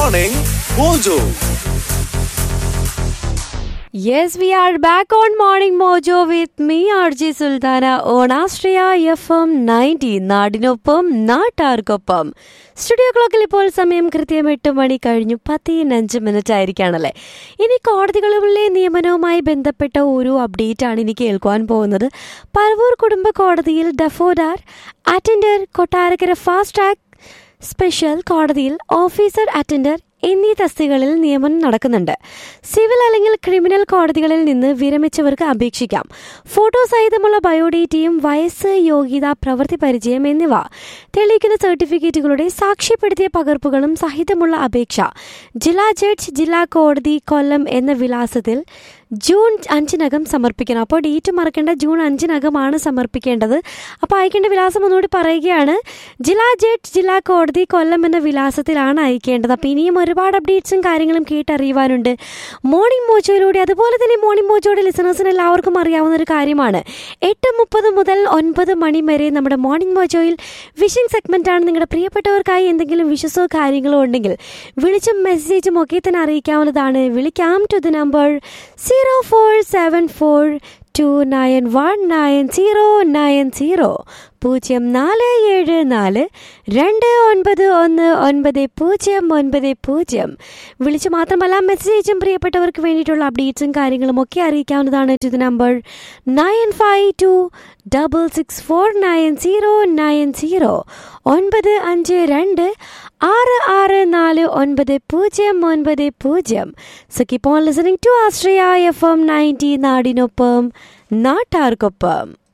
Morning Mojo. Yes, we are back on Morning Mojo with me, RJ Sultana, on Astria FM 90, നാടിനൊപ്പം നാട്ടാർക്കൊപ്പം studio ക്ലോക്കിൽ ഇപ്പോൾ സമയം കൃത്യം എട്ട് മണി കഴിഞ്ഞു പതിനഞ്ച് മിനിറ്റ് ആയിരിക്കുകയാണല്ലേ ഇനി കോടതികളിലെ നിയമനവുമായി ബന്ധപ്പെട്ട ഒരു അപ്ഡേറ്റ് ആണ് ഇനി കേൾക്കുവാൻ പോകുന്നത് പരവൂർ കുടുംബ കോടതിയിൽ ഡഫോഡാർ attender Kottarakkara fast track special കോടതിയിൽ ഓഫീസർ അറ്റൻഡർ എന്നീ തസ്തികകളിൽ നിയമനം നടക്കുന്നുണ്ട് സിവിൽ അല്ലെങ്കിൽ ക്രിമിനൽ കോടതികളിൽ നിന്ന് വിരമിച്ചവർക്ക് അപേക്ഷിക്കാം ഫോട്ടോ സഹിതമുള്ള ബയോഡേറ്റയും വയസ്സ് യോഗ്യത പ്രവൃത്തി പരിചയം എന്നിവ തെളിയിക്കുന്ന സർട്ടിഫിക്കറ്റുകളുടെ സാക്ഷ്യപ്പെടുത്തിയ പകർപ്പുകളും സഹിതമുള്ള അപേക്ഷ ജില്ലാ ജഡ്ജ് ജില്ലാ കോടതി കൊല്ലം എന്ന വിലാസത്തിൽ ജൂൺ അഞ്ചിനകം സമർപ്പിക്കണം അപ്പോൾ ഡേറ്റ് മറക്കേണ്ട ജൂൺ അഞ്ചിനകമാണ് സമർപ്പിക്കേണ്ടത് അപ്പോൾ അയക്കേണ്ട വിലാസം ഒന്നുകൂടി പറയുകയാണ് ജില്ലാ ജഡ്ജ് ജില്ലാ കോടതി കൊല്ലം എന്ന വിലാസത്തിലാണ് അയക്കേണ്ടത് അപ്പോൾ ഇനിയും ഒരുപാട് അപ്ഡേറ്റ്സും കാര്യങ്ങളും കേട്ടറിയുവാനുണ്ട് മോർണിംഗ് മോജോയിലൂടെ അതുപോലെ തന്നെ മോർണിംഗ് മോജോയുടെ ലിസണേഴ്സിന് എല്ലാവർക്കും അറിയാവുന്ന ഒരു കാര്യമാണ് എട്ട് മുപ്പത് മുതൽ ഒൻപത് മണി വരെ നമ്മുടെ മോർണിംഗ് മോജോയിൽ വിഷിംഗ് സെഗ്മെന്റ് ആണ് നിങ്ങളുടെ പ്രിയപ്പെട്ടവർക്കായി എന്തെങ്കിലും വിഷസോ കാര്യങ്ങളോ ഉണ്ടെങ്കിൽ വിളിച്ചും മെസ്സേജും ഒക്കെ തന്നെ അറിയിക്കാവുന്നതാണ് വിളിക്കാം to the number zero four seven four two nine one nine zero nine zero പൂജ്യം നാല് ഏഴ് നാല് രണ്ട് ഒൻപത് ഒന്ന് ഒൻപത് പൂജ്യം ഒൻപത് പൂജ്യം വിളിച്ച് മാത്രമല്ല മെസ്സേജും പ്രിയപ്പെട്ടവർക്ക് വേണ്ടിയിട്ടുള്ള അപ്ഡേറ്റ്സും കാര്യങ്ങളും ഒക്കെ അറിയിക്കാവുന്നതാണ് to the number nine five two double six four nine zero nine zero ഒൻപത് അഞ്ച് രണ്ട് ആറ് ആറ് നാല് ഒൻപത് പൂജ്യം ഒൻപത് പൂജ്യം so keep on listening to Astria F M ninety നാടിനൊപ്പം നാട്ടാർക്കൊപ്പം